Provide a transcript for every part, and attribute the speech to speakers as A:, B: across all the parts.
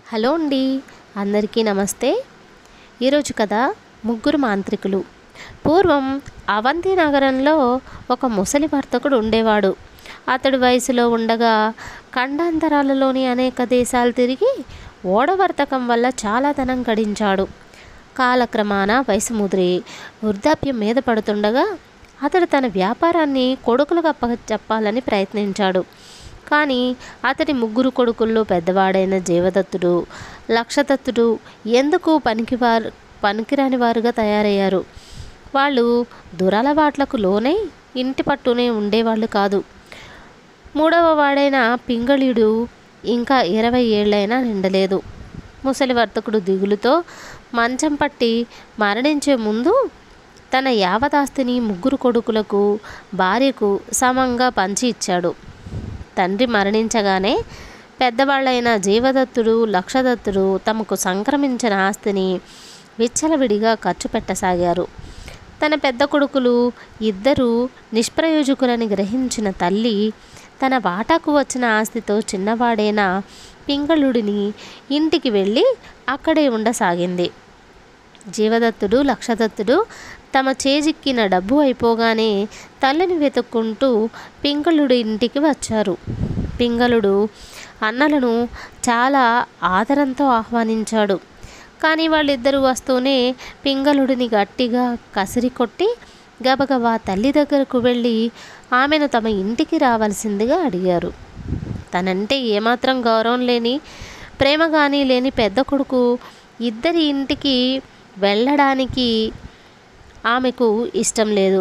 A: hello అండి అందరికీ నమస్తే ఈరోజు కథ ముగ్గురు మాంత్రికులు పూర్వం అవంతి నగరంలో ఒక ముసలి వర్తకుడు ఉండేవాడు అతడు వయసులో ఉండగా ఖండాంతరాలలోని అనేక దేశాలు తిరిగి ఓడవర్తకం వల్ల చాలా ధనం గడించాడు కాలక్రమాన వయసు ముదిరి వృద్ధాప్యం మీద పడుతుండగా అతడు తన వ్యాపారాన్ని కొడుకులకు అప్ప చెప్పాలని ప్రయత్నించాడు కానీ అతడి ముగ్గురు కొడుకుల్లో పెద్దవాడైన జీవదత్తుడు లక్షదత్తుడు ఎందుకు పనికివారు పనికిరాని వారుగా తయారయ్యారు వాళ్ళు దురలవాట్లకు లోనై ఇంటి పట్టునే ఉండేవాళ్ళు కాదు మూడవ వాడైన పింగళిడు ఇంకా ఇరవై ఏళ్ళైనా నిండలేదు ముసలి వర్తకుడు దిగులుతో మంచం పట్టి మరణించే ముందు తన యావదాస్తిని ముగ్గురు కొడుకులకు భార్యకు సమంగా పంచి ఇచ్చాడు తండ్రి మరణించగానే పెద్దవాళ్ళైన జీవదత్తుడు లక్షదత్తుడు తమకు సంక్రమించిన ఆస్తిని విచ్చలవిడిగా ఖర్చు పెట్టసాగారు తన పెద్ద కొడుకులు ఇద్దరూ నిష్ప్రయోజకులని గ్రహించిన తల్లి తన వాటాకు వచ్చిన ఆస్తితో చిన్నవాడైన పింగళుడిని ఇంటికి వెళ్ళి అక్కడే ఉండసాగింది జీవదత్తుడు లక్షదత్తుడు తమ చేజిక్కిన డబ్బు అయిపోగానే తల్లిని వెతుక్కుంటూ పింగళుడి ఇంటికి వచ్చారు పింగళుడు అన్నలను చాలా ఆదరంతో ఆహ్వానించాడు కానీ వాళ్ళిద్దరూ వస్తూనే పింగళుడిని గట్టిగా కసిరి కొట్టి గబగబా తల్లి దగ్గరకు వెళ్ళి ఆమెను తమ ఇంటికి రావాల్సిందిగా అడిగారు తనంటే ఏమాత్రం గౌరవం లేని ప్రేమ కానీ లేని పెద్ద కొడుకు ఇద్దరి ఇంటికి వెళ్ళడానికి ఆమెకు ఇష్టం లేదు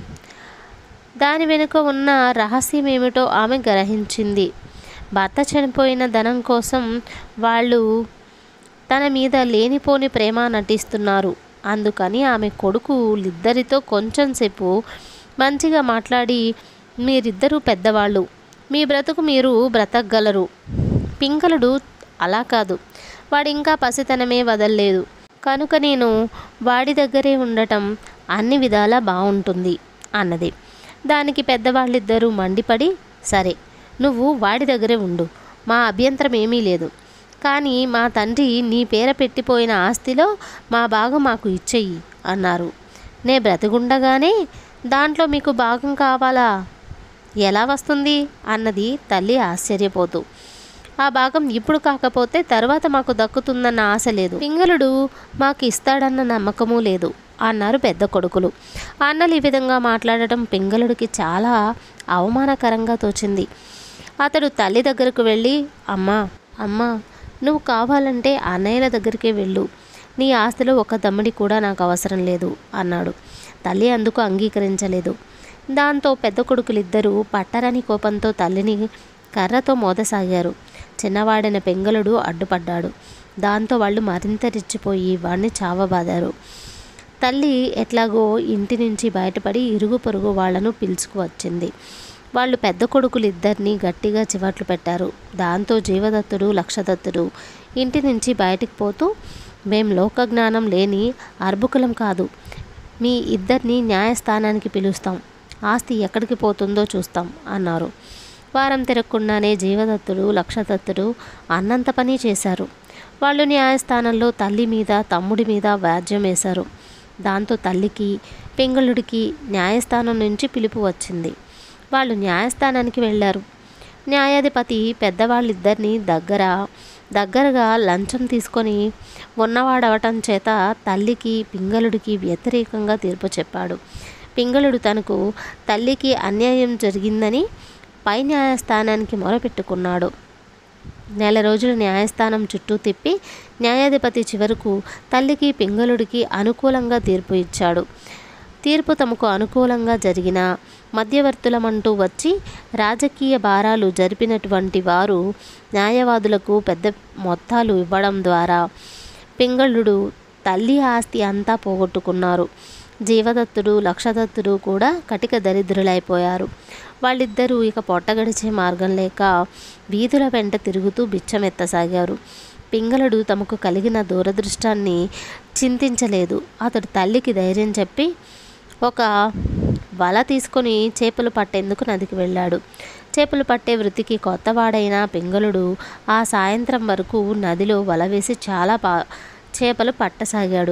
A: దాని వెనుక ఉన్న రహస్యం ఏమిటో ఆమె గ్రహించింది భర్త చనిపోయిన ధనం కోసం వాళ్ళు తన మీద లేనిపోని ప్రేమ నటిస్తున్నారు అందుకని ఆమె కొడుకు ఇద్దరితో కొంచెం సేపు మంచిగా మాట్లాడి మీరిద్దరూ పెద్దవాళ్ళు మీ బ్రతుకు మీరు బ్రతకగలరు పింగళుడు అలా కాదు వాడు ఇంకా పసితనమే వదల్లేదు కనుక నేను వాడి దగ్గరే ఉండటం అన్ని విధాలా బాగుంటుంది అన్నది దానికి పెద్దవాళ్ళిద్దరూ మండిపడి సరే నువ్వు వాడి దగ్గరే ఉండు మా అభ్యంతరం ఏమీ లేదు కానీ మా తండ్రి నీ పేర పెట్టిపోయిన ఆస్తిలో మా భాగం మాకు ఇచ్చేయి అన్నారు నే బ్రతిగుండగానే దాంట్లో మీకు భాగం కావాలా ఎలా వస్తుంది అన్నది తల్లి ఆశ్చర్యపోతూ ఆ భాగం ఇప్పుడు కాకపోతే తర్వాత మాకు దక్కుతుందన్న ఆశ లేదు పింగళుడు మాకు ఇస్తాడన్న నమ్మకము లేదు అన్నారు పెద్ద కొడుకులు అన్నలు ఈ విధంగా మాట్లాడటం పింగళుడికి చాలా అవమానకరంగా తోచింది అతడు తల్లి దగ్గరకు వెళ్ళి అమ్మా అమ్మా నువ్వు కావాలంటే అన్నయ్యల దగ్గరికే వెళ్ళు నీ ఆస్తిలో ఒక దమ్మిడి కూడా నాకు అవసరం లేదు అన్నాడు తల్లి అందుకు అంగీకరించలేదు దాంతో పెద్ద కొడుకులిద్దరూ పట్టరని కోపంతో తల్లిని కర్రతో మోదసాగారు చిన్నవాడైన పెంగళుడు అడ్డుపడ్డాడు దాంతో వాళ్ళు మరింత రెచ్చిపోయి వాడిని చావబాదారు తల్లి ఎట్లాగో ఇంటి నుంచి బయటపడి ఇరుగు పొరుగు వాళ్లను పిలుచుకువచ్చింది వాళ్ళు పెద్ద కొడుకులు ఇద్దరిని గట్టిగా చివట్లు పెట్టారు దాంతో జీవదత్తుడు లక్షదత్తుడు ఇంటి నుంచి బయటికి పోతూ మేం లోకజ్ఞానం లేని అర్భుకులం కాదు మీ ఇద్దరిని న్యాయస్థానానికి పిలుస్తాం ఆస్తి ఎక్కడికి పోతుందో చూస్తాం అన్నారు వారం తిరగకుండానే జీవదత్తుడు లక్షదత్తుడు అన్నంత పని చేశారు వాళ్ళు న్యాయస్థానంలో తల్లి మీద తమ్ముడి మీద వ్యాజ్యం వేశారు దాంతో తల్లికి పింగళుడికి న్యాయస్థానం నుంచి పిలుపు వచ్చింది వాళ్ళు న్యాయస్థానానికి వెళ్ళారు న్యాయాధిపతి పెద్దవాళ్ళిద్దరిని దగ్గర దగ్గరగా లంచం తీసుకొని ఉన్నవాడవటం చేత తల్లికి పింగళుడికి వ్యతిరేకంగా తీర్పు చెప్పాడు పింగళుడు తనకు తల్లికి అన్యాయం జరిగిందని పై న్యాయస్థానానికి మొరపెట్టుకున్నాడు నెల రోజులు న్యాయస్థానం చుట్టూ తిప్పి న్యాయాధిపతి చివరకు తల్లికి పింగళుడికి అనుకూలంగా తీర్పు ఇచ్చాడు తీర్పు తమకు అనుకూలంగా జరిగిన మధ్యవర్తులమంటూ వచ్చి రాజకీయ భారాలు జరిపినటువంటి వారు న్యాయవాదులకు పెద్ద మొత్తాలు ఇవ్వడం ద్వారా పింగళుడు తల్లి ఆస్తి అంతా పోగొట్టుకున్నారు జీవదత్తుడు లక్షదత్తుడు కూడా కటిక దరిద్రులైపోయారు వాళ్ళిద్దరూ ఇక పొట్టగడిచే మార్గం లేక వీధుల వెంట తిరుగుతూ బిచ్చమెత్తసాగారు పింగళుడు తమకు కలిగిన దూరదృష్టాన్ని చింతించలేదు అతడు తల్లికి ధైర్యం చెప్పి ఒక వల తీసుకొని చేపలు పట్టేందుకు నదికి వెళ్ళాడు చేపలు పట్టే వృత్తికి కొత్తవాడైన పింగళుడు ఆ సాయంత్రం వరకు నదిలో వల వేసి చాలా పా చేపలు పట్టసాగాడు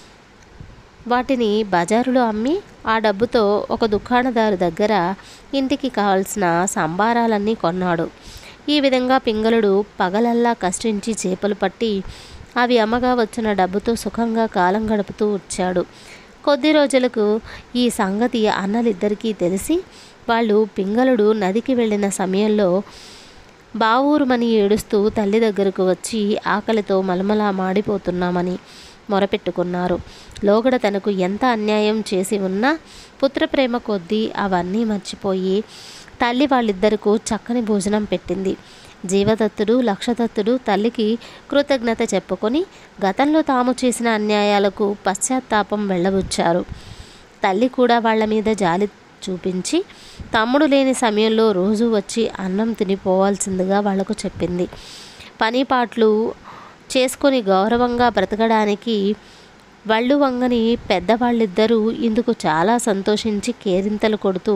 A: వాటిని బజారులో అమ్మి ఆ డబ్బుతో ఒక దుకాణదారు దగ్గర ఇంటికి కావలసిన సంబారాలన్నీ కొన్నాడు ఈ విధంగా పింగళుడు పగలల్లా కష్టించి చేపలు పట్టి అవి అమ్మగా వచ్చిన డబ్బుతో సుఖంగా కాలం గడుపుతూ వచ్చాడు కొద్ది రోజులకు ఈ సంగతి అన్నలిద్దరికీ తెలిసి వాళ్ళు పింగళుడు నదికి వెళ్ళిన సమయంలో బావూరుమని ఏడుస్తూ తల్లి దగ్గరకు వచ్చి ఆకలితో మలమలా మాడిపోతున్నామని మొరపెట్టుకున్నారు లోగడ తనకు ఎంత అన్యాయం చేసి ఉన్నా పుత్రప్రేమ కొద్దీ అవన్నీ మర్చిపోయి తల్లి వాళ్ళిద్దరకు చక్కని భోజనం పెట్టింది జీవదత్తుడు లక్షదత్తుడు తల్లికి కృతజ్ఞత చెప్పుకొని గతంలో తాము చేసిన అన్యాయాలకు పశ్చాత్తాపం వెళ్ళబుచ్చారు తల్లి కూడా వాళ్ళ మీద జాలి చూపించి తమ్ముడు లేని సమయంలో రోజు వచ్చి అన్నం తినిపోవాల్సిందిగా వాళ్లకు చెప్పింది పనిపాట్లు చేసుకొని గౌరవంగా బ్రతకడానికి వాళ్ళు వంగని పెద్దవాళ్ళిద్దరూ ఇందుకు చాలా సంతోషించి కేరింతలు కొడుతూ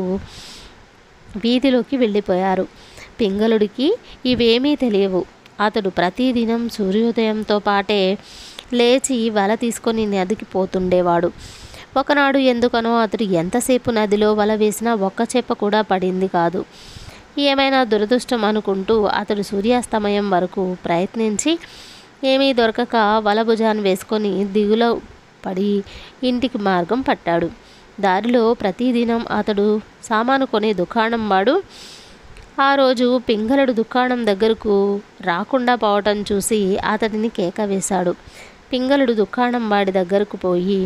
A: వీధిలోకి వెళ్ళిపోయారు పింగళుడికి ఇవేమీ తెలియవు అతడు ప్రతిదినం సూర్యోదయంతో పాటే లేచి వల తీసుకొని నదికి పోతుండేవాడు ఒకనాడు ఎందుకనో అతడు ఎంతసేపు నదిలో వల వేసినా ఒక్క చేప కూడా పడింది కాదు ఏమైనా దురదృష్టం అనుకుంటూ అతడు సూర్యాస్తమయం వరకు ప్రయత్నించి ఏమీ దొరకక వల భుజాన్ని వేసుకొని దిగులో పడి ఇంటికి మార్గం పట్టాడు దారిలో ప్రతిదినం అతడు సామాను కొనే దుకాణం వాడు ఆ రోజు పింగళుడు దుకాణం దగ్గరకు రాకుండా పోవటం చూసి అతడిని కేక వేశాడు పింగళుడు దుకాణం వాడి దగ్గరకు పోయి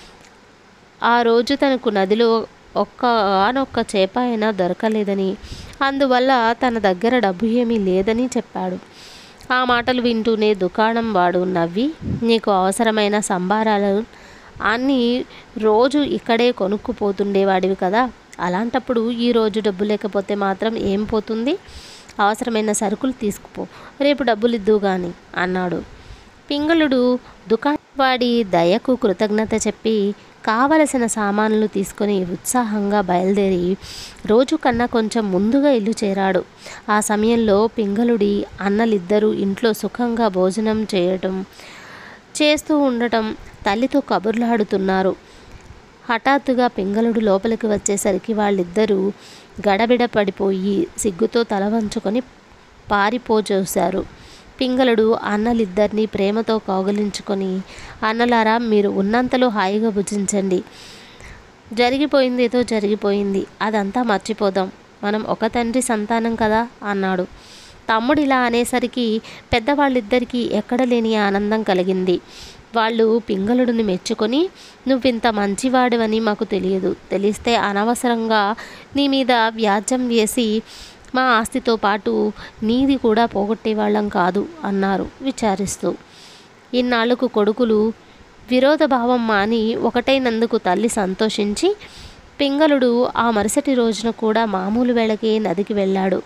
A: ఆ రోజు తనకు నదిలో ఒక్క ఆనొక్క చేప అయినా దొరకలేదని అందువల్ల తన దగ్గర డబ్బు ఏమీ లేదని చెప్పాడు ఆ మాటలు వింటూనే దుకాణం వాడు నవ్వి నీకు అవసరమైన సంబారాలు అన్నీ రోజు ఇక్కడే కొనుక్కుపోతుండేవాడివి కదా అలాంటప్పుడు ఈ రోజు డబ్బు లేకపోతే మాత్రం ఏం పోతుంది అవసరమైన సరుకులు తీసుకుపో రేపు డబ్బులు ఇద్దు గాని అన్నాడు పింగళుడు దుకాణవాడి దయకు కృతజ్ఞత చెప్పి కావలసిన సామాన్లు తీసుకొని ఉత్సాహంగా బయలుదేరి రోజు కన్నా కొంచెం ముందుగా ఇల్లు చేరాడు ఆ సమయంలో పింగళుడి అన్నలిద్దరూ ఇంట్లో సుఖంగా భోజనం చేయటం చేస్తూ ఉండటం తల్లితో కబుర్లాడుతున్నారు హఠాత్తుగా పింగళుడు లోపలికి వచ్చేసరికి వాళ్ళిద్దరూ గడబిడ పడిపోయి సిగ్గుతో తల వంచుకొని పారిపోచూశారు పింగళుడు అన్నలిద్దరినీ ప్రేమతో కౌగలించుకొని అన్నలారా మీరు ఉన్నంతలో హాయిగా భుజించండి జరిగిపోయింది ఏదో జరిగిపోయింది అదంతా మర్చిపోదాం మనం ఒక తండ్రి సంతానం కదా అన్నాడు తమ్ముడు ఇలా అనేసరికి పెద్దవాళ్ళిద్దరికీ ఎక్కడ లేని ఆనందం కలిగింది వాళ్ళు పింగళుడిని మెచ్చుకొని నువ్వింత మంచివాడివని మాకు తెలియదు తెలిస్తే అనవసరంగా నీ మీద వ్యాజ్యం వేసి మా ఆస్తితో పాటు నీది కూడా పోగొట్టేవాళ్ళం కాదు అన్నారు విచారిస్తూ ఇన్నాళ్లకు కొడుకులు విరోధభావం మాని ఒకటైనందుకు తల్లి సంతోషించి పింగళుడు ఆ మరుసటి రోజున కూడా మామూలు వేళకే నదికి వెళ్ళాడు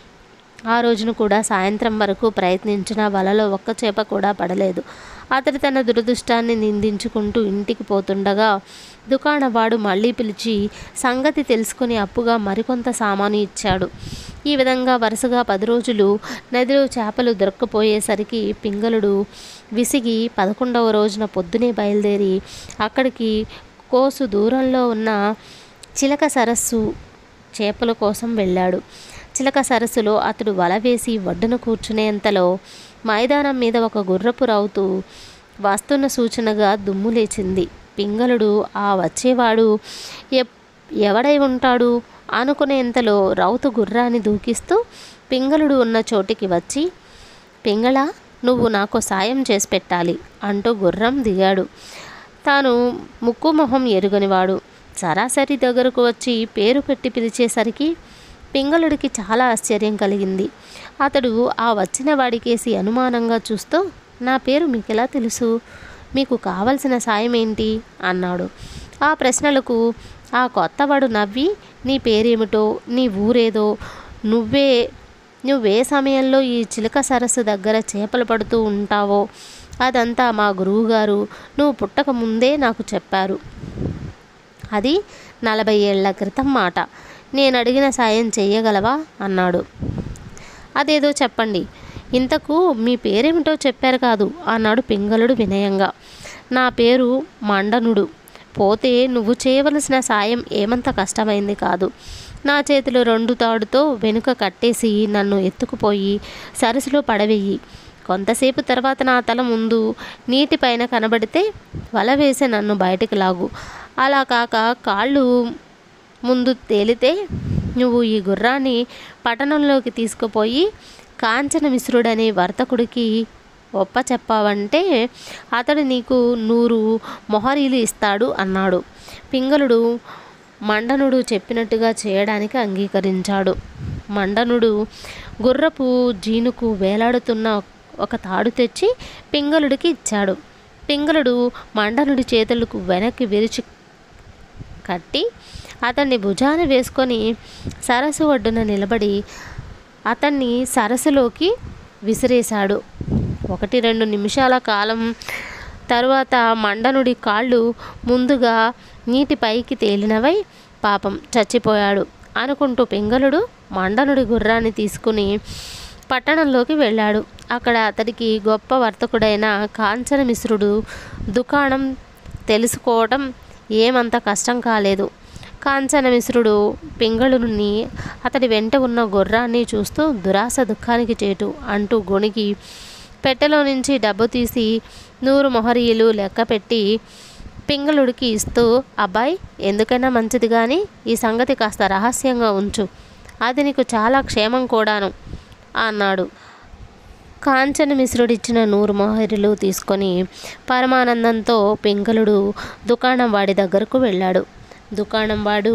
A: ఆ రోజున కూడా సాయంత్రం వరకు ప్రయత్నించిన వలలో ఒక్క చేప కూడా పడలేదు అతడు తన దురదృష్టాన్ని నిందించుకుంటూ ఇంటికి పోతుండగా దుకాణవాడు మళ్ళీ పిలిచి సంగతి తెలుసుకుని అప్పుగా మరికొంత సామాను ఇచ్చాడు ఈ విధంగా వరుసగా పది రోజులు నదిలో చేపలు దొరక్కపోయేసరికి పింగళుడు విసిగి పదకొండవ రోజున పొద్దునే బయలుదేరి అక్కడికి కోసు దూరంలో ఉన్న చిలక సరస్సు చేపల కోసం వెళ్ళాడు చిలక సరస్సులో అతడు వల వేసి ఒడ్డున కూర్చునేంతలో మైదానం మీద ఒక గుర్రపు రౌతు వస్తున్న సూచనగా దుమ్ము లేచింది పింగళుడు ఆ వచ్చేవాడు ఎప్ ఎవడై ఉంటాడు అనుకునేంతలో రౌతు గుర్రాన్ని దూకిస్తూ పింగళుడు ఉన్న చోటికి వచ్చి పింగళ నువ్వు నాకు సాయం చేసి పెట్టాలి అంటూ గుర్రం దిగాడు తాను ముక్కు మొహం ఎరుగనివాడు సరాసరి దగ్గరకు వచ్చి పేరు పెట్టి పిలిచేసరికి పింగళుడికి చాలా ఆశ్చర్యం కలిగింది అతడు ఆ వచ్చిన వాడికేసి అనుమానంగా చూస్తూ నా పేరు మీకెలా తెలుసు మీకు కావలసిన సాయం ఏంటి అన్నాడు ఆ ప్రశ్నలకు ఆ కొత్తవాడు నవ్వి నీ పేరేమిటో నీ ఊరేదో నువ్వే నువ్వే సమయంలో ఈ చిలక సరస్సు దగ్గర చేపలు పడుతూ ఉంటావో అదంతా మా గురువుగారు నువ్వు పుట్టక ముందే నాకు చెప్పారు అది నలభై ఏళ్ల క్రితం మాట నేను అడిగిన సాయం చెయ్యగలవా అన్నాడు అదేదో చెప్పండి ఇంతకు మీ పేరేమిటో చెప్పారు కాదు అన్నాడు పింగళుడు వినయంగా నా పేరు మండనుడు పోతే నువ్వు చేయవలసిన సాయం ఏమంత కష్టమైంది కాదు నా చేతిలో రెండు తాడుతో వెనుక కట్టేసి నన్ను ఎత్తుకుపోయి సరస్సులో పడవేయి కొంతసేపు తర్వాత నా తల ముందు నీటిపైన కనబడితే వల వేసి నన్ను బయటికి లాగు అలా కాక కాళ్ళు ముందు తేలితే నువ్వు ఈ గుర్రాన్ని పట్టణంలోకి తీసుకుపోయి కాంచన మిశ్రుడనే వర్తకుడికి ఒప్ప చెప్పావంటే అతడు నీకు నూరు మొహరీలు ఇస్తాడు అన్నాడు పింగళుడు మండనుడు చెప్పినట్టుగా చేయడానికి అంగీకరించాడు మండనుడు గుర్రపు జీనుకు వేలాడుతున్న ఒక తాడు తెచ్చి పింగళుడికి ఇచ్చాడు పింగళుడు మండనుడి చేతులకు వెనక్కి విరిచి కట్టి అతన్ని భుజాన వేసుకొని సరస్సు ఒడ్డున నిలబడి అతన్ని సరస్సులోకి విసిరేశాడు ఒకటి రెండు నిమిషాల కాలం తరువాత మండనుడి కాళ్ళు ముందుగా నీటి పైకి తేలినవై పాపం చచ్చిపోయాడు అనుకుంటూ పింగళుడు మండనుడి గుర్రాన్ని తీసుకుని పట్టణంలోకి వెళ్ళాడు అక్కడ అతడికి గొప్ప వర్తకుడైన కాంచన మిశ్రుడు దుకాణం తెలుసుకోవటం ఏమంత కష్టం కాలేదు కాంచన మిశ్రుడు పింగళుని అతడి వెంట ఉన్న గుర్రాన్ని చూస్తూ దురాశ దుఃఖానికి చేటు అంటూ గొణిగి పెట్టెలో నుంచి డబ్బు తీసి నూరు మొహరీలు లెక్క పెట్టి పింగళుడికి ఇస్తూ అబ్బాయి ఎందుకైనా మంచిది కానీ ఈ సంగతి కాస్త రహస్యంగా ఉంచు అది నీకు చాలా క్షేమం కూడాను అన్నాడు కాంచన మిశ్రుడిచ్చిన నూరు మొహరీలు తీసుకొని పరమానందంతో పింగళుడు దుకాణం వాడి దగ్గరకు వెళ్ళాడు దుకాణం వాడు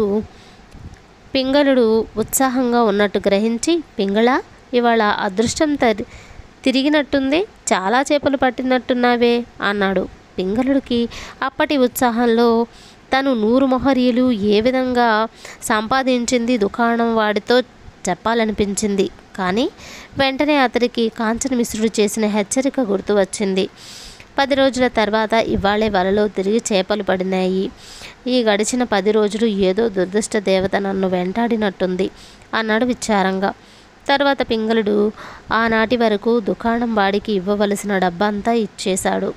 A: పింగళుడు ఉత్సాహంగా ఉన్నట్టు గ్రహించి పింగళ ఇవాళ అదృష్టం తరి తిరిగినట్టుంది చాలా చేపలు పట్టినట్టున్నావే అన్నాడు పింగళుడికి అప్పటి ఉత్సాహంలో తను నూరు మొహరీలు ఏ విధంగా సంపాదించింది దుకాణం వాడితో చెప్పాలనిపించింది కానీ వెంటనే అతడికి కాంచన మిశ్రుడు చేసిన హెచ్చరిక గుర్తు వచ్చింది పది రోజుల తర్వాత ఇవాళే వలలో తిరిగి చేపలు పడినాయి ఈ గడిచిన పది రోజులు ఏదో దురదృష్ట దేవత నన్ను వెంటాడినట్టుంది అన్నాడు విచారంగా తర్వాత పింగళుడు ఆనాటి వరకు దుకాణం వాడికి ఇవ్వవలసిన డబ్బంతా ఇచ్చేశాడు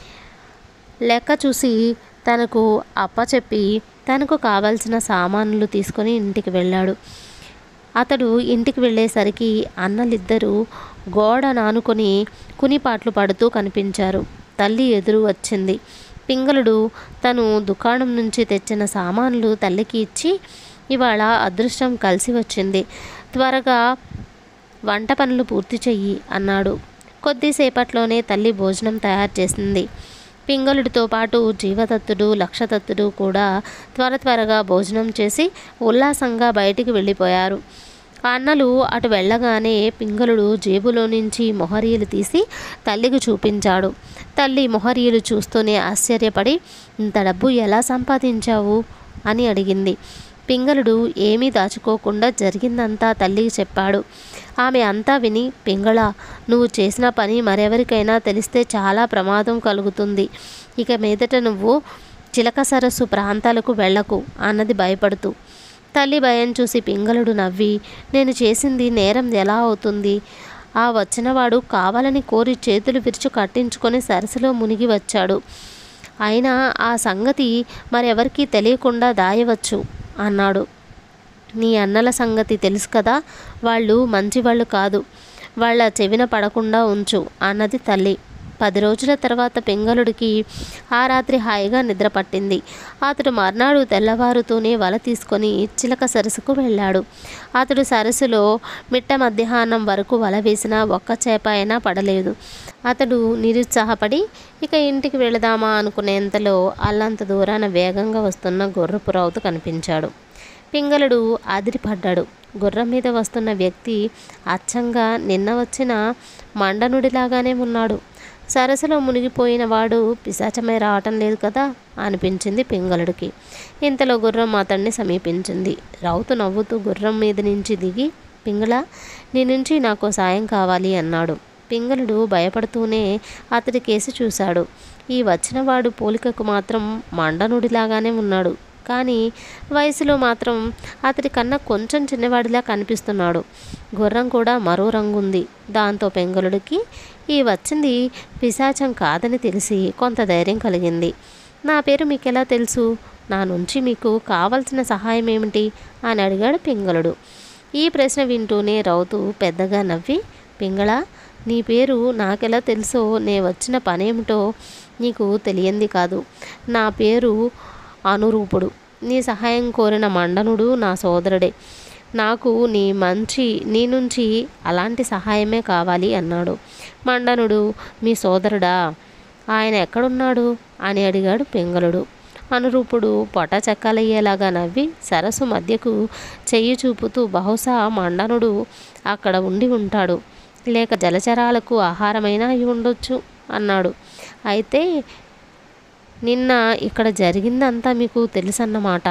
A: లెక్క చూసి తనకు అప్పచెప్పి తనకు కావాల్సిన సామాన్లు తీసుకొని ఇంటికి వెళ్ళాడు అతడు ఇంటికి వెళ్ళేసరికి అన్నలిద్దరూ గోడ నానుకొని కునిపాట్లు పడుతూ కనిపించారు తల్లి ఎదురు వచ్చింది పింగళుడు తను దుకాణం నుంచి తెచ్చిన సామాన్లు తల్లికి ఇచ్చి ఇవాళ అదృష్టం కలిసి వచ్చింది త్వరగా వంట పనులు పూర్తి చెయ్యి అన్నాడు కొద్దిసేపట్లోనే తల్లి భోజనం తయారు చేసింది పింగళుడితో పాటు జీవదత్తుడు లక్షదత్తుడు కూడా త్వర త్వరగా భోజనం చేసి ఉల్లాసంగా బయటికి వెళ్ళిపోయారు అన్నలు అటు వెళ్ళగానే పింగళుడు జేబులో నుంచి మొహరీలు తీసి తల్లికి చూపించాడు తల్లి మొహరీలు చూస్తూనే ఆశ్చర్యపడి ఇంత డబ్బు ఎలా సంపాదించావు అని అడిగింది పింగళుడు ఏమీ దాచుకోకుండా జరిగిందంతా తల్లికి చెప్పాడు ఆమె అంతా విని పింగళ నువ్వు చేసిన పని మరెవరికైనా తెలిస్తే చాలా ప్రమాదం కలుగుతుంది ఇక మీదట నువ్వు చిలక సరస్సు ప్రాంతాలకు వెళ్ళకు అన్నది భయపడుతూ తల్లి భయం చూసి పింగళుడు నవ్వి నేను చేసింది నేరం ఎలా అవుతుంది ఆ వచ్చినవాడు కావాలని కోరి చేతులు విరుచు కట్టించుకొని సరస్సులో మునిగి వచ్చాడు అయినా ఆ సంగతి మరెవరికీ తెలియకుండా దాయవచ్చు అన్నాడు నీ అన్నల సంగతి తెలుసు కదా వాళ్ళు మంచివాళ్ళు కాదు వాళ్ళ చెవిన పడకుండా ఉంచు అన్నది తల్లి పది రోజుల తర్వాత పింగళుడికి ఆ రాత్రి హాయిగా నిద్ర పట్టింది అతడు మర్నాడు తెల్లవారుతూనే వల తీసుకొని చిలక సరస్సుకు వెళ్ళాడు అతడు సరస్సులో మిట్ట మధ్యాహ్నం వరకు వల వేసినా ఒక్క చేప అయినా పడలేదు అతడు నిరుత్సాహపడి ఇక ఇంటికి వెళదామా అనుకునేంతలో అల్లంత దూరాన వేగంగా వస్తున్న గుర్రపు రౌతు కనిపించాడు పింగళుడు ఆదిరిపడ్డాడు గుర్రం మీద వస్తున్న వ్యక్తి అచ్చంగా నిన్న వచ్చిన మండనుడిలాగానే ఉన్నాడు సరస్సులో మునిగిపోయిన వాడు పిశాచమై రావటం లేదు కదా అనిపించింది పింగళుడికి ఇంతలో గుర్రం అతన్ని సమీపించింది రౌతు నవ్వుతూ గుర్రం మీద నుంచి దిగి పింగళ నీ నుంచి నాకు సాయం కావాలి అన్నాడు పింగళుడు భయపడుతూనే అతడి కేసి చూశాడు ఈ వచ్చినవాడు పోలికకు మాత్రం మండనుడిలాగానే ఉన్నాడు కానీ వయసులో మాత్రం అతడి కన్నా కొంచెం చిన్నవాడిలా కనిపిస్తున్నాడు గుర్రం కూడా మరో రంగు ఉంది దాంతో పెంగళుడికి ఈ వచ్చింది పిశాచం కాదని తెలిసి కొంత ధైర్యం కలిగింది నా పేరు మీకు ఎలా తెలుసు నా నుంచి మీకు కావలసిన సహాయం ఏమిటి అని అడిగాడు పింగళుడు ఈ ప్రశ్న వింటూనే రౌతు పెద్దగా నవ్వి పింగళ నీ పేరు నాకెలా తెలుసో నే వచ్చిన పనేమిటో నీకు తెలియంది కాదు నా పేరు అనురూపుడు నీ సహాయం కోరిన మండనుడు నా సోదరుడే నాకు నీ మంచి నీ నుంచి అలాంటి సహాయమే కావాలి అన్నాడు మండనుడు మీ సోదరుడా ఆయన ఎక్కడున్నాడు అని అడిగాడు పింగళుడు అనురూపుడు పొట చెక్కలయ్యేలాగా నవ్వి సరస్సు మధ్యకు చెయ్యి చూపుతూ బహుశా మండనుడు అక్కడ ఉండి ఉంటాడు లేక జలచరాలకు ఆహారమైనా అయి ఉండొచ్చు అన్నాడు అయితే నిన్న ఇక్కడ జరిగిందంతా మీకు తెలుసన్నమాట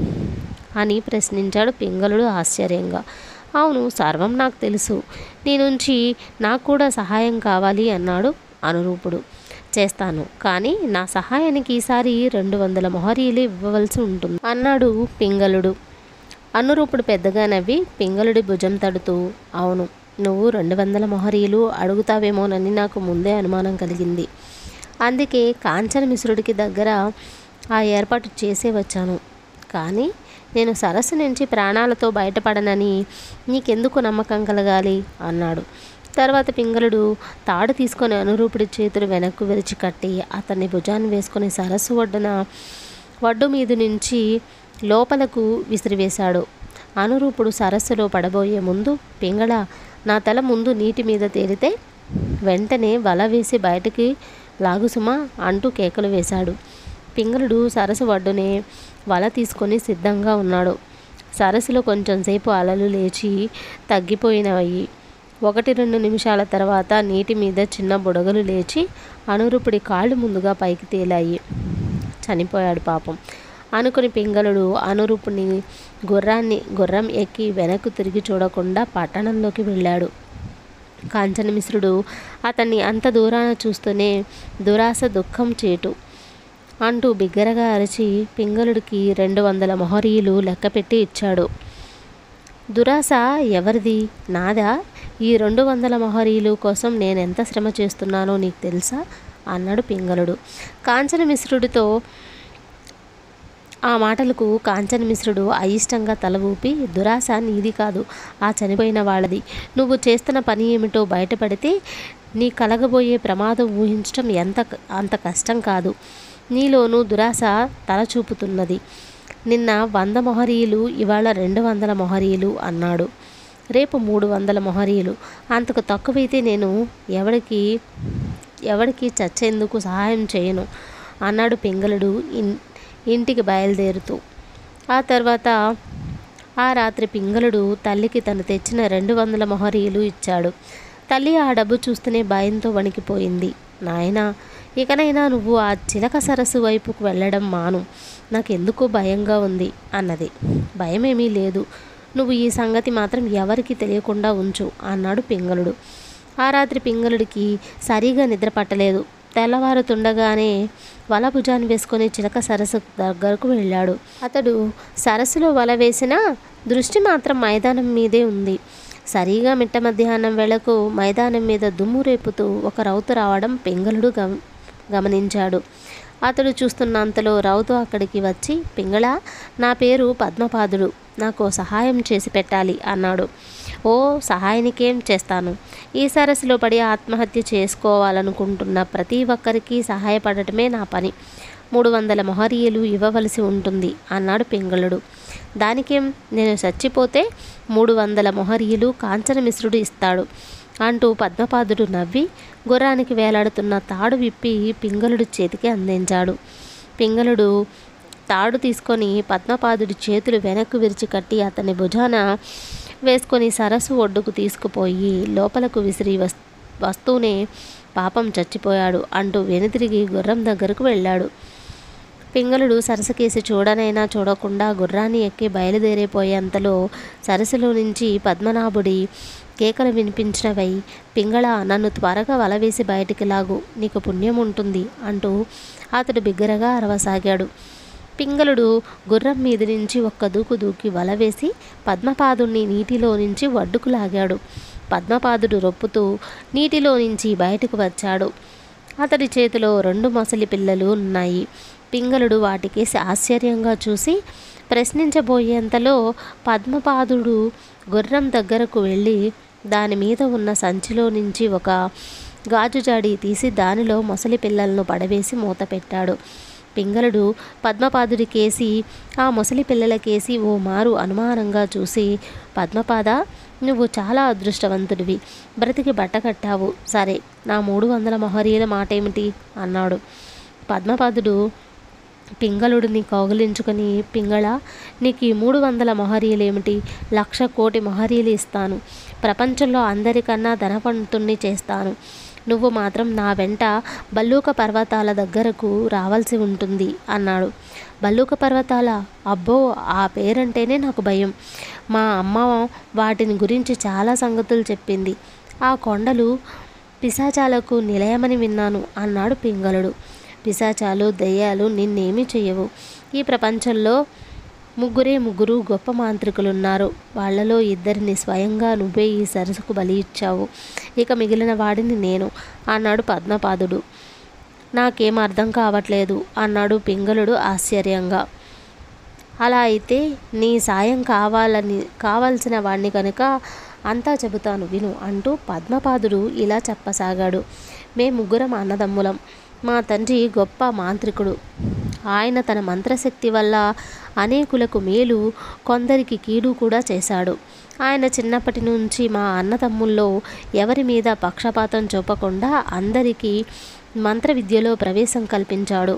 A: అని ప్రశ్నించాడు పింగళుడు ఆశ్చర్యంగా అవును సర్వం నాకు తెలుసు నీ నుంచి నాకు కూడా సహాయం కావాలి అన్నాడు అనురూపుడు చేస్తాను కానీ నా సహాయానికి ఈసారి రెండు వందల మొహరీలు ఇవ్వవలసి ఉంటుంది అన్నాడు పింగళుడు అనురూపుడు పెద్దగా నవ్వి పింగళుడి భుజం తడుతూ అవును నువ్వు రెండు వందల మొహరీలు అడుగుతావేమోనని నాకు ముందే అనుమానం కలిగింది అందుకే కాంచన మిశ్రుడికి దగ్గర ఆ ఏర్పాటు చేసే వచ్చాను కానీ నేను సరస్సు నుంచి ప్రాణాలతో బయటపడనని నీకెందుకు నమ్మకం కలగాలి అన్నాడు తర్వాత పింగళుడు తాడు తీసుకొని అనురూపుడి చేతులు వెనక్కు విరిచి కట్టి అతన్ని భుజాన్ని వేసుకొని సరస్సు ఒడ్డున వడ్డు మీద నుంచి లోపలకు విసిరివేశాడు అనురూపుడు సరస్సులో పడబోయే ముందు పింగళ నా తల ముందు నీటి మీద తేలితే వెంటనే వల వేసి బయటికి లాగుసుమా అంటూ కేకలు వేశాడు పింగళుడు సరస్సు వడ్డునే వల తీసుకొని సిద్ధంగా ఉన్నాడు సరస్సులో కొంచెంసేపు అలలు లేచి తగ్గిపోయినవి ఒకటి రెండు నిమిషాల తర్వాత నీటి మీద చిన్న బుడగలు లేచి అనురూపుడి కాళ్ళు ముందుగా పైకి తేలాయి చనిపోయాడు పాపం అనుకుని పింగళుడు అనురూపుని గుర్రాన్ని గుర్రం ఎక్కి వెనక్కు తిరిగి చూడకుండా పట్టణంలోకి వెళ్ళాడు కాంచనమిశ్రుడు అతన్ని అంత దూరాన చూస్తూనే దురాశ దుఃఖం చేటు అంటూ బిగ్గరగా అరిచి పింగళుడికి రెండు వందల మొహరీలు లెక్కపెట్టి ఇచ్చాడు దురాశ ఎవరిది నాదా ఈ రెండు వందల మొహరీలు కోసం నేను ఎంత శ్రమ చేస్తున్నానో నీకు తెలుసా అన్నాడు పింగళుడు కాంచన మిశ్రుడితో ఆ మాటలకు కాంచన మిశ్రుడు అయిష్టంగా తల ఊపి దురాశ నీది కాదు ఆ చనిపోయిన వాళ్ళది నువ్వు చేస్తున్న పని ఏమిటో బయటపడితే నీ కలగబోయే ప్రమాదం ఊహించటం ఎంత అంత కష్టం కాదు నీలోనూ దురాశ తల చూపుతున్నది నిన్న వంద మొహరీలు ఇవాళ రెండు వందల మొహరీలు అన్నాడు రేపు మూడు వందల మొహరీలు అంతకు తక్కువైతే నేను ఎవడికి ఎవడికి చచ్చేందుకు సహాయం చేయను అన్నాడు పింగళుడు ఇన్ ఇంటికి బయలుదేరుతూ ఆ తర్వాత ఆ రాత్రి పింగళుడు తల్లికి తను తెచ్చిన రెండు వందల మొహరీలు ఇచ్చాడు తల్లి ఆ డబ్బు చూస్తూనే భయంతో వణికిపోయింది నాయనా ఇకనైనా నువ్వు ఆ చిలక సరస్సు వైపుకు వెళ్ళడం మాను నాకెందుకో భయంగా ఉంది అన్నది భయమేమీ లేదు నువ్వు ఈ సంగతి మాత్రం ఎవరికి తెలియకుండా ఉంచు అన్నాడు పింగళుడు ఆ రాత్రి పింగళుడికి సరిగా నిద్ర పట్టలేదు తెల్లవారుతుండగానే వల భుజాన్ని వేసుకొని చిలక సరస్సు దగ్గరకు వెళ్ళాడు అతడు సరస్సులో వల వేసినా దృష్టి మాత్రం మైదానం మీదే ఉంది సరిగా మిట్ట మధ్యాహ్నం వేళకు మైదానం మీద దుమ్ము రేపుతూ ఒక రౌతు రావడం పింగళుడు గమ గమనించాడు అతడు చూస్తున్నంతలో రౌతు అక్కడికి వచ్చి పింగళ నా పేరు పద్మపాదుడు నాకు సహాయం చేసి పెట్టాలి అన్నాడు ఓ సహాయానికేం చేస్తాను ఈ సరస్సులో పడి ఆత్మహత్య చేసుకోవాలనుకుంటున్న ప్రతి ఒక్కరికి సహాయపడటమే నా పని మూడు వందల మొహరీయులు ఇవ్వవలసి ఉంటుంది అన్నాడు పింగళుడు దానికేం నేను చచ్చిపోతే మూడు వందల మొహరీయులు కాంచన మిశ్రుడు ఇస్తాడు అంటూ పద్మపాదుడు నవ్వి గుర్రానికి వేలాడుతున్న తాడు విప్పి పింగళుడి చేతికి అందించాడు పింగళుడు తాడు తీసుకొని పద్మపాదుడి చేతులు వెనక్కు విరిచి కట్టి అతని భుజాన వేసుకొని సరస్సు ఒడ్డుకు తీసుకుపోయి లోపలకు విసిరి వస్ వస్తూనే పాపం చచ్చిపోయాడు అంటూ వెనుతిరిగి గుర్రం దగ్గరకు వెళ్ళాడు పింగళుడు సరసకేసి చూడనైనా చూడకుండా గుర్రాన్ని ఎక్కి బయలుదేరిపోయేంతలో సరస్సులో నుంచి పద్మనాభుడి కేకలు వినిపించినవై పింగళ నన్ను త్వరగా వలవేసి బయటికి లాగు నీకు పుణ్యం ఉంటుంది అంటూ అతడు బిగ్గరగా అరవసాగాడు పింగళుడు గుర్రం మీద నుంచి ఒక్క దూకు దూకి వల వేసి పద్మపాదుణ్ణి నీటిలో నుంచి ఒడ్డుకు లాగాడు పద్మపాదుడు రొప్పుతూ నీటిలో నుంచి బయటకు వచ్చాడు అతడి చేతిలో రెండు మొసలి పిల్లలు ఉన్నాయి పింగళుడు వాటికేసి ఆశ్చర్యంగా చూసి ప్రశ్నించబోయేంతలో పద్మపాదుడు గుర్రం దగ్గరకు వెళ్ళి దాని మీద ఉన్న సంచిలో నుంచి ఒక గాజు జాడి తీసి దానిలో మొసలి పిల్లలను పడవేసి మూత పెట్టాడు పింగళుడు పద్మపాదుడికేసి ఆ మొసలి పిల్లలకేసి ఓ మారు అనుమానంగా చూసి పద్మపాద నువ్వు చాలా అదృష్టవంతుడివి బ్రతికి బట్టకట్టావు సరే నా మూడు వందల మొహరీల మాట ఏమిటి అన్నాడు పద్మపాదుడు పింగళుడిని కౌగిలించుకొని పింగళ నీకు ఈ మూడు వందల మొహరీలేమిటి లక్ష కోటి మొహరీలు ఇస్తాను ప్రపంచంలో అందరికన్నా ధనవంతుణ్ణి చేస్తాను నువ్వు మాత్రం నా వెంట బల్లూక పర్వతాల దగ్గరకు రావాల్సి ఉంటుంది అన్నాడు బల్లూక పర్వతాల అబ్బో ఆ పేరంటేనే నాకు భయం మా అమ్మ వాటిని గురించి చాలా సంగతులు చెప్పింది ఆ కొండలు పిశాచాలకు నిలయమని విన్నాను అన్నాడు పింగళుడు పిశాచాలు దయ్యాలు నిన్నేమీ చెయ్యవు ఈ ప్రపంచంలో ముగ్గురే ముగ్గురు గొప్ప మాంత్రికులున్నారు వాళ్ళలో ఇద్దరిని స్వయంగా నువ్వే ఈ సరస్సుకు బలి ఇచ్చావు ఇక మిగిలిన వాడిని నేను అన్నాడు పద్మపాదుడు నాకేం అర్థం కావట్లేదు అన్నాడు పింగళుడు ఆశ్చర్యంగా అలా అయితే నీ సాయం కావాలని కావాల్సిన వాడిని కనుక అంతా చెబుతాను విను అంటూ పద్మపాదుడు ఇలా చెప్పసాగాడు మే ముగ్గురం అన్నదమ్ములం మా తండ్రి గొప్ప మాంత్రికుడు ఆయన తన మంత్రశక్తి వల్ల అనేకులకు మేలు కొందరికి కీడు కూడా చేశాడు ఆయన చిన్నప్పటి నుంచి మా అన్నదమ్ముల్లో ఎవరి మీద పక్షపాతం చూపకుండా అందరికీ మంత్ర విద్యలో ప్రవేశం కల్పించాడు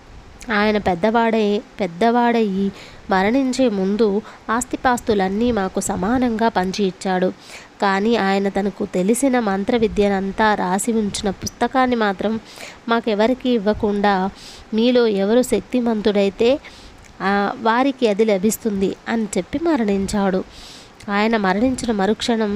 A: ఆయన పెద్దవాడై పెద్దవాడయి మరణించే ముందు ఆస్తిపాస్తులన్నీ మాకు సమానంగా పంచి ఇచ్చాడు కానీ ఆయన తనకు తెలిసిన మంత్ర విద్యనంతా రాసి ఉంచిన పుస్తకాన్ని మాత్రం మాకెవరికి ఇవ్వకుండా మీలో ఎవరు శక్తిమంతుడైతే ఆ, వారికి అది లభిస్తుంది అని చెప్పి మరణించాడు ఆయన మరణించిన మరుక్షణం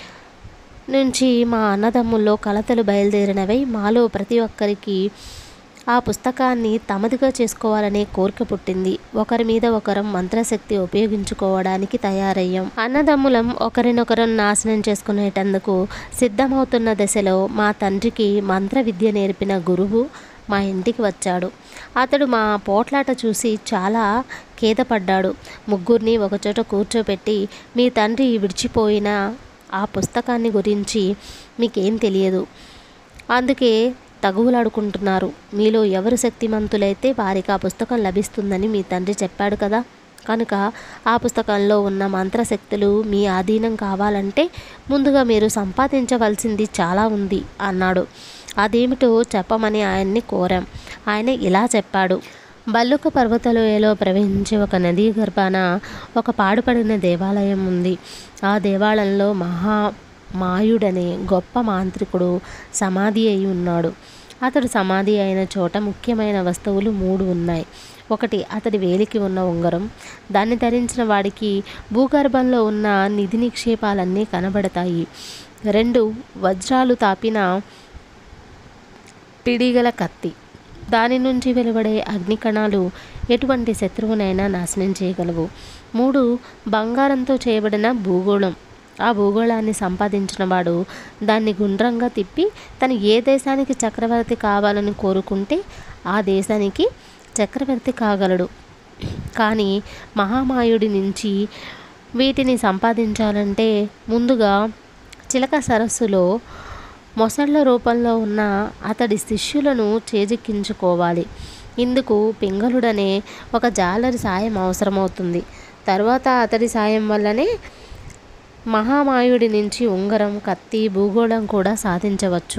A: నుంచి మా అన్నదమ్ముల్లో కలతలు బయలుదేరినవై మాలో ప్రతి ఒక్కరికి ఆ పుస్తకాన్ని తమదిగా చేసుకోవాలనే కోరిక పుట్టింది ఒకరి మీద ఒకరం మంత్రశక్తి ఉపయోగించుకోవడానికి తయారయ్యాం అన్నదమ్ములం ఒకరినొకరం నాశనం చేసుకునేటందుకు సిద్ధమవుతున్న దశలో మా తండ్రికి మంత్ర విద్య నేర్పిన గురువు మా ఇంటికి వచ్చాడు అతడు మా పోట్లాట చూసి చాలా ఖేదపడ్డాడు ముగ్గురిని ఒకచోట కూర్చోపెట్టి మీ తండ్రి విడిచిపోయిన ఆ పుస్తకాన్ని గురించి మీకేం తెలియదు అందుకే తగువులాడుకుంటున్నారు మీలో ఎవరు శక్తిమంతులైతే వారికి ఆ పుస్తకం లభిస్తుందని మీ తండ్రి చెప్పాడు కదా కనుక ఆ పుస్తకంలో ఉన్న మంత్రశక్తులు మీ ఆధీనం కావాలంటే ముందుగా మీరు సంపాదించవలసింది చాలా ఉంది అన్నాడు అదేమిటో చెప్పమని ఆయన్ని కోరాం ఆయన ఇలా చెప్పాడు బల్లుక పర్వతలోయలో ప్రవహించే ఒక నదీ గర్భాన ఒక పాడుపడిన దేవాలయం ఉంది ఆ దేవాలయంలో మహా మాయుడనే గొప్ప మాంత్రికుడు సమాధి అయి ఉన్నాడు అతడు సమాధి అయిన చోట ముఖ్యమైన వస్తువులు మూడు ఉన్నాయి ఒకటి అతడి వేలికి ఉన్న ఉంగరం దాన్ని ధరించిన వాడికి భూగర్భంలో ఉన్న నిధి నిక్షేపాలన్నీ కనబడతాయి రెండు వజ్రాలు తాపిన పిడిగల కత్తి దాని నుంచి వెలువడే అగ్ని కణాలు ఎటువంటి శత్రువునైనా నాశనం చేయగలవు మూడు బంగారంతో చేయబడిన భూగోళం ఆ భూగోళాన్ని సంపాదించిన వాడు దాన్ని గుండ్రంగా తిప్పి తను ఏ దేశానికి చక్రవర్తి కావాలని కోరుకుంటే ఆ దేశానికి చక్రవర్తి కాగలడు కానీ మహామాయుడి నుంచి వీటిని సంపాదించాలంటే ముందుగా చిలక సరస్సులో మొసళ్ళ రూపంలో ఉన్న అతడి శిష్యులను చేజిక్కించుకోవాలి ఇందుకు పింగళుడనే ఒక జాలరి సాయం అవసరమవుతుంది తర్వాత అతడి సాయం వల్లనే మహామాయుడి నుంచి ఉంగరం కత్తి భూగోళం కూడా సాధించవచ్చు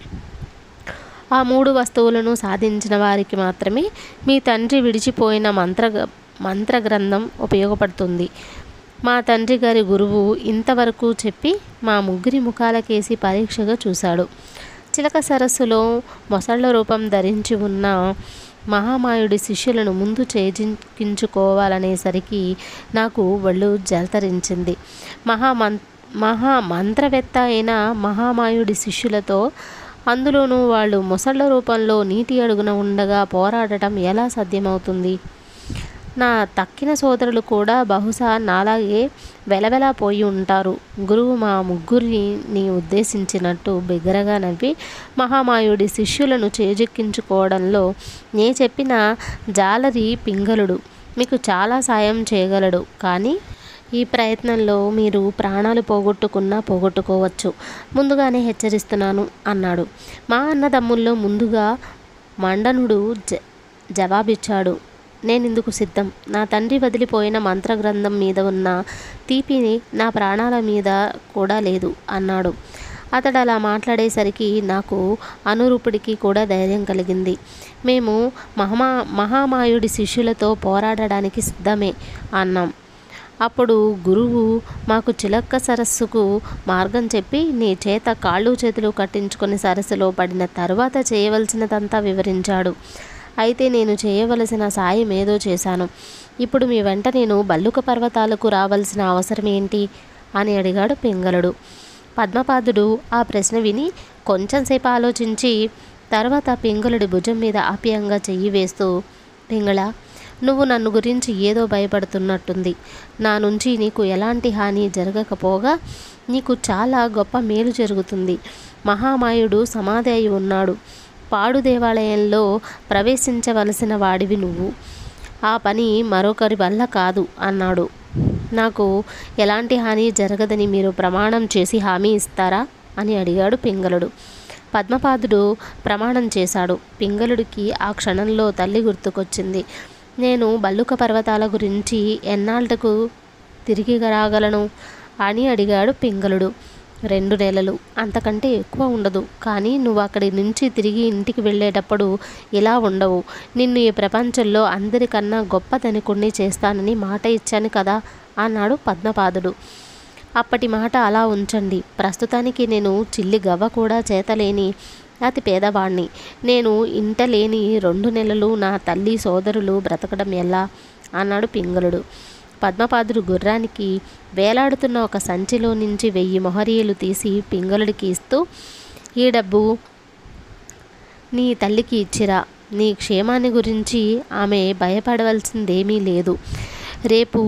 A: ఆ మూడు వస్తువులను సాధించిన వారికి మాత్రమే మీ తండ్రి విడిచిపోయిన మంత్ర మంత్ర గ్రంథం ఉపయోగపడుతుంది మా తండ్రి గారి గురువు ఇంతవరకు చెప్పి మా ముగ్గురి ముఖాలకేసి పరీక్షగా చూశాడు చిలక సరస్సులో మొసళ్ళ రూపం ధరించి ఉన్న మహామాయుడి శిష్యులను ముందు చేజించుకోవాలనేసరికి నాకు ఒళ్ళు జలతరించింది మహామం మహా మంత్రవేత్త అయిన మహామాయుడి శిష్యులతో అందులోనూ వాళ్ళు మొసళ్ళ రూపంలో నీటి అడుగున ఉండగా పోరాడటం ఎలా సాధ్యమవుతుంది నా తక్కిన సోదరులు కూడా బహుశా నాలాగే వెలవెలా పోయి ఉంటారు గురువు మా ముగ్గురిని ఉద్దేశించినట్టు బిగ్గరగా నవ్వి మహామాయుడి శిష్యులను చేజెక్కించుకోవడంలో నే చెప్పిన జాలరి పింగళుడు మీకు చాలా సాయం చేయగలడు కానీ ఈ ప్రయత్నంలో మీరు ప్రాణాలు పోగొట్టుకున్నా పోగొట్టుకోవచ్చు ముందుగానే హెచ్చరిస్తున్నాను అన్నాడు మా అన్నదమ్ముల్లో ముందుగా మండనుడు జ జవాబిచ్చాడు నేనిందుకు సిద్ధం నా తండ్రి వదిలిపోయిన మంత్రగ్రంథం మీద ఉన్న తీపిని నా ప్రాణాల మీద కూడా లేదు అన్నాడు అతడు అలా మాట్లాడేసరికి నాకు అనురూపుడికి కూడా ధైర్యం కలిగింది మేము మహమా మహామాయుడి శిష్యులతో పోరాడడానికి సిద్ధమే అన్నాం అప్పుడు గురువు మాకు చిలక్క సరస్సుకు మార్గం చెప్పి నీ చేత కాళ్ళు చేతులు కట్టించుకొని సరస్సులో పడిన తరువాత చేయవలసినదంతా వివరించాడు అయితే నేను చేయవలసిన సాయం ఏదో చేశాను ఇప్పుడు మీ వెంట నేను బల్లుక పర్వతాలకు రావాల్సిన అవసరం ఏంటి అని అడిగాడు పింగళుడు పద్మపాదుడు ఆ ప్రశ్న విని కొంచెంసేపు ఆలోచించి తర్వాత పింగళుడి భుజం మీద ఆప్యాయంగా చెయ్యి వేస్తూ పింగళ నువ్వు నన్ను గురించి ఏదో భయపడుతున్నట్టుంది నా నుంచి నీకు ఎలాంటి హాని జరగకపోగా నీకు చాలా గొప్ప మేలు జరుగుతుంది మహామాయుడు సమాధి అయి ఉన్నాడు పాడు దేవాలయంలో ప్రవేశించవలసిన వాడివి నువ్వు ఆ పని మరొకరి వల్ల కాదు అన్నాడు నాకు ఎలాంటి హాని జరగదని మీరు ప్రమాణం చేసి హామీ ఇస్తారా అని అడిగాడు పింగళుడు పద్మపాదుడు ప్రమాణం చేశాడు పింగళుడికి ఆ క్షణంలో తల్లి గుర్తుకొచ్చింది నేను బల్లుక పర్వతాల గురించి ఎన్నాళ్ళకు తిరిగి రాగలను అని అడిగాడు పింగళుడు రెండు నెలలు అంతకంటే ఎక్కువ ఉండదు కానీ నువ్వు అక్కడి నుంచి తిరిగి ఇంటికి వెళ్ళేటప్పుడు ఇలా ఉండవు నిన్ను ఈ ప్రపంచంలో అందరికన్నా గొప్ప ధనికుణ్ణి చేస్తానని మాట ఇచ్చాను కదా అన్నాడు పద్మపాదుడు అప్పటి మాట అలా ఉంచండి ప్రస్తుతానికి నేను చిల్లి గవ్వ కూడా చేతలేని అతి పేదవాణ్ణి నేను ఇంట లేని రెండు నెలలు నా తల్లి సోదరులు బ్రతకడం ఎలా అన్నాడు పింగళుడు పద్మపాదుడు గుర్రానికి వేలాడుతున్న ఒక సంచిలో నుంచి వెయ్యి మొహరీలు తీసి పింగళుడికి ఇస్తూ ఈ డబ్బు నీ తల్లికి ఇచ్చిరా నీ క్షేమాన్ని గురించి ఆమె భయపడవలసిందేమీ లేదు రేపు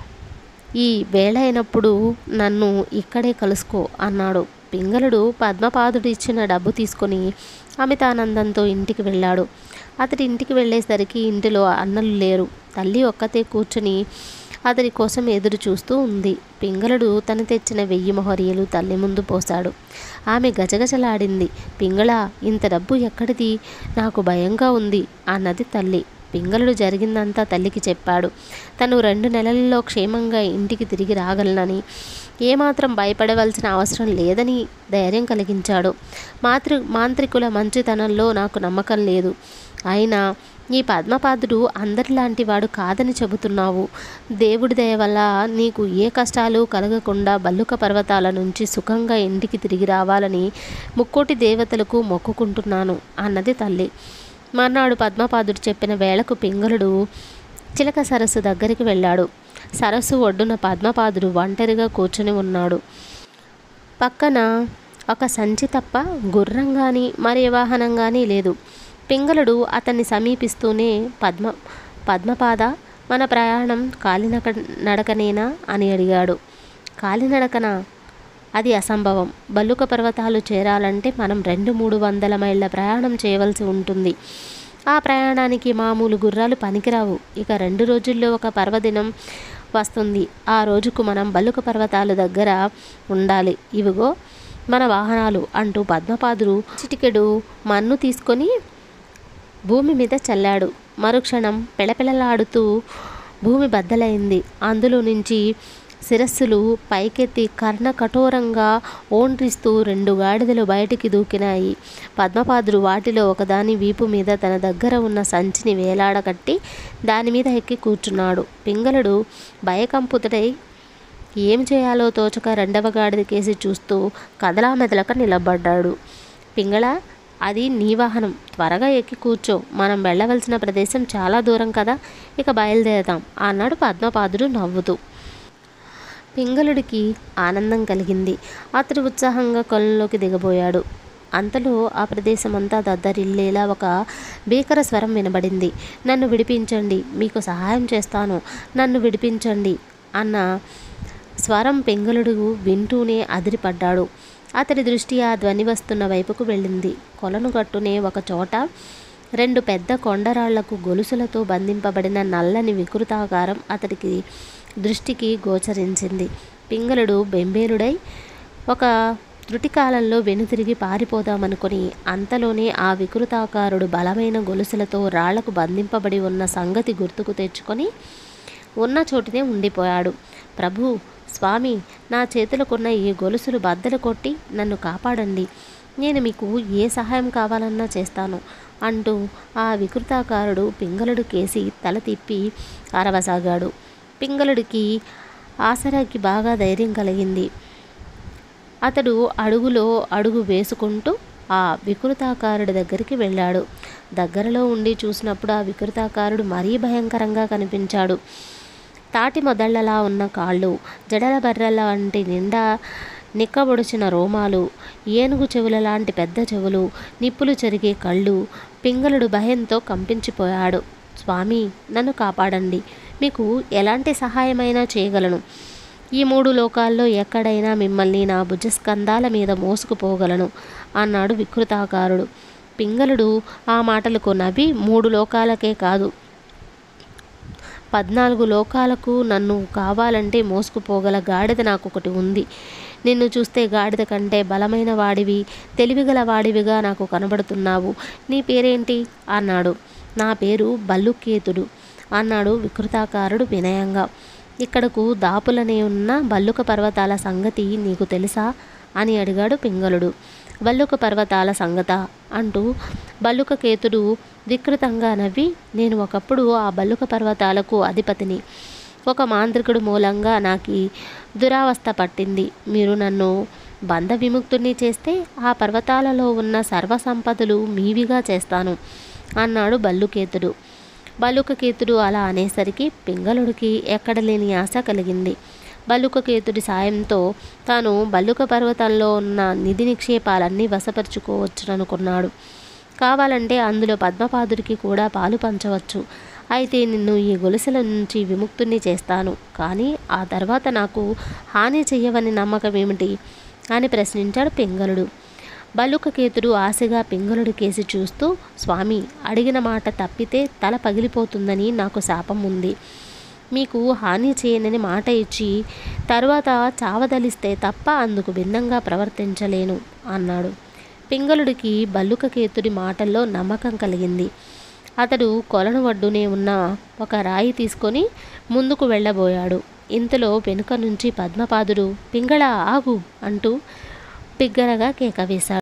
A: ఈ వేళ అయినప్పుడు నన్ను ఇక్కడే కలుసుకో అన్నాడు పింగళుడు పద్మపాదుడు ఇచ్చిన డబ్బు తీసుకొని అమితానందంతో ఇంటికి వెళ్ళాడు అతడి ఇంటికి వెళ్ళేసరికి ఇంటిలో అన్నలు లేరు తల్లి ఒక్కతే కూర్చుని అతడి కోసం ఎదురు చూస్తూ ఉంది పింగళుడు తను తెచ్చిన వెయ్యి మొహరియలు తల్లి ముందు పోశాడు ఆమె గజగజలాడింది పింగళ ఇంత డబ్బు ఎక్కడిది నాకు భయంగా ఉంది అన్నది తల్లి పింగళుడు జరిగిందంతా తల్లికి చెప్పాడు తను రెండు నెలల్లో క్షేమంగా ఇంటికి తిరిగి రాగలనని ఏమాత్రం భయపడవలసిన అవసరం లేదని ధైర్యం కలిగించాడు మాతృ మాంత్రికుల మంచితనంలో నాకు నమ్మకం లేదు అయినా ఈ పద్మపాదుడు అందరిలాంటి వాడు కాదని చెబుతున్నావు దేవుడి దయ వల్ల నీకు ఏ కష్టాలు కలగకుండా బల్లుక పర్వతాల నుంచి సుఖంగా ఇంటికి తిరిగి రావాలని ముక్కోటి దేవతలకు మొక్కుకుంటున్నాను అన్నది తల్లి మర్నాడు పద్మపాదుడు చెప్పిన వేళకు పింగళుడు చిలక సరస్సు దగ్గరికి వెళ్ళాడు సరస్సు ఒడ్డున పద్మపాదుడు ఒంటరిగా కూర్చుని ఉన్నాడు పక్కన ఒక సంచి తప్ప గుర్రం కానీ మరే వాహనం కానీ లేదు పింగళుడు అతన్ని సమీపిస్తూనే పద్మ పద్మపాద మన ప్రయాణం కాలినక నడకనేనా అని అడిగాడు కాలినడకన అది అసంభవం బల్లుక పర్వతాలు చేరాలంటే మనం రెండు మూడు వందల మైళ్ళ ప్రయాణం చేయవలసి ఉంటుంది ఆ ప్రయాణానికి మామూలు గుర్రాలు పనికిరావు ఇక రెండు రోజుల్లో ఒక పర్వదినం వస్తుంది ఆ రోజుకు మనం బల్లుక పర్వతాల దగ్గర ఉండాలి ఇవిగో మన వాహనాలు అంటూ పద్మపాదుడు చిటికెడు మన్ను తీసుకొని భూమి మీద చల్లాడు మరుక్షణం పెళపెళలాడుతూ భూమి బద్దలైంది అందులో నుంచి శిరస్సులు పైకెత్తి కర్ణ కఠోరంగా ఓండ్రిస్తూ రెండు గాడిదలు బయటికి దూకినాయి పద్మపాదుడు వాటిలో ఒకదాని వీపు మీద తన దగ్గర ఉన్న సంచిని వేలాడకట్టి దాని మీద ఎక్కి కూర్చున్నాడు పింగళుడు భయకంపుతుడై ఏం చేయాలో తోచక రెండవ గాడిద కేసి చూస్తూ కదలా మెదలక నిలబడ్డాడు పింగళ అది నీ వాహనం త్వరగా ఎక్కి కూర్చో మనం వెళ్ళవలసిన ప్రదేశం చాలా దూరం కదా ఇక బయలుదేరదాం అన్నాడు పద్మపాదుడు నవ్వుతూ పింగళుడికి ఆనందం కలిగింది అతడు ఉత్సాహంగా కొలంలోకి దిగబోయాడు అంతలో ఆ ప్రదేశమంతా దద్దరిల్లేలా ఒక భీకర స్వరం వినబడింది నన్ను విడిపించండి మీకు సహాయం చేస్తాను నన్ను విడిపించండి అన్న స్వరం పెంగళుడు వింటూనే అదిరిపడ్డాడు అతడి దృష్టి ఆ ధ్వని వస్తున్న వైపుకు వెళ్ళింది కొలను గట్టునే ఒక చోట రెండు పెద్ద కొండరాళ్లకు గొలుసులతో బంధింపబడిన నల్లని వికృతాకారం అతడికి దృష్టికి గోచరించింది పింగళుడు బెంబేలుడై ఒక త్రుటికాలంలో వెనుతిరిగి పారిపోదామనుకుని అంతలోనే ఆ వికృతాకారుడు బలమైన గొలుసులతో రాళ్లకు బంధింపబడి ఉన్న సంగతి గుర్తుకు తెచ్చుకొని ఉన్న చోటునే ఉండిపోయాడు ప్రభు స్వామి నా చేతులకున్న ఈ గొలుసులు బద్దలు కొట్టి నన్ను కాపాడండి నేను మీకు ఏ సహాయం కావాలన్నా చేస్తాను అంటూ ఆ వికృతాకారుడు పింగళుడు కేసి తల తిప్పి అరవసాగాడు పింగళుడికి ఆసరాకి బాగా ధైర్యం కలిగింది అతడు అడుగులో అడుగు వేసుకుంటూ ఆ వికృతాకారుడి దగ్గరికి వెళ్ళాడు దగ్గరలో ఉండి చూసినప్పుడు ఆ వికృతాకారుడు మరీ భయంకరంగా కనిపించాడు తాటి మొదళ్లలా ఉన్న కాళ్ళు జడల బర్రెల వంటి నిండా నిక్కబొడిచిన రోమాలు ఏనుగు చెవుల లాంటి పెద్ద చెవులు నిప్పులు చెరిగే కళ్ళు పింగళుడు భయంతో కంపించిపోయాడు స్వామి నన్ను కాపాడండి మీకు ఎలాంటి సహాయమైనా చేయగలను ఈ మూడు లోకాల్లో ఎక్కడైనా మిమ్మల్ని నా భుజస్కంధాల మీద మోసుకుపోగలను అన్నాడు వికృతాకారుడు పింగళుడు ఆ మాటలకు నవ్వి మూడు లోకాలకే కాదు పద్నాలుగు లోకాలకు నన్ను కావాలంటే మోసుకుపోగల గాడిద నాకు ఒకటి ఉంది నిన్ను చూస్తే గాడిద కంటే బలమైన వాడివి తెలివిగల వాడివిగా నాకు కనబడుతున్నావు నీ పేరేంటి అన్నాడు నా పేరు బల్లుకేతుడు అన్నాడు వికృతాకారుడు వినయంగా ఇక్కడకు దాపులనే ఉన్న బల్లుక పర్వతాల సంగతి నీకు తెలుసా అని అడిగాడు పింగళుడు బల్లుక పర్వతాల సంగత అంటూ బల్లుక కేతుడు వికృతంగా నవ్వి నేను ఒకప్పుడు ఆ బల్లుక పర్వతాలకు అధిపతిని ఒక మాంత్రికుడు మూలంగా నాకు ఈ దురావస్థ పట్టింది మీరు నన్ను బంధ విముక్తుణ్ణి చేస్తే ఆ పర్వతాలలో ఉన్న సర్వసంపదలు మీవిగా చేస్తాను అన్నాడు బల్లుకేతుడు బల్లుకకేతుడు అలా అనేసరికి పింగళుడికి ఎక్కడ లేని ఆశ కలిగింది బల్లుకకేతుడి సాయంతో తాను బల్లుక పర్వతంలో ఉన్న నిధి నిక్షేపాలన్నీ వశపరుచుకోవచ్చుననుకున్నాడు కావాలంటే అందులో పద్మపాదుడికి కూడా పాలు పంచవచ్చు అయితే నిన్ను ఈ గొలుసుల నుంచి విముక్తుణ్ణి చేస్తాను కానీ ఆ తర్వాత నాకు హాని చెయ్యవని నమ్మకం ఏమిటి అని ప్రశ్నించాడు పింగళుడు బలుకకేతుడు ఆశగా పింగళుడి కేసి చూస్తూ స్వామి అడిగిన మాట తప్పితే తల పగిలిపోతుందని నాకు శాపం ఉంది మీకు హాని చేయనని మాట ఇచ్చి తరువాత చావదలిస్తే తప్ప అందుకు భిన్నంగా ప్రవర్తించలేను అన్నాడు పింగళుడికి బల్లుకకేతుడి మాటల్లో నమ్మకం కలిగింది అతడు కొలను వడ్డునే ఉన్న ఒక రాయి తీసుకొని ముందుకు వెళ్ళబోయాడు ఇంతలో వెనుక నుంచి పద్మపాదుడు పింగళ ఆగు అంటూ బిగ్గరగా కేక వేశాడు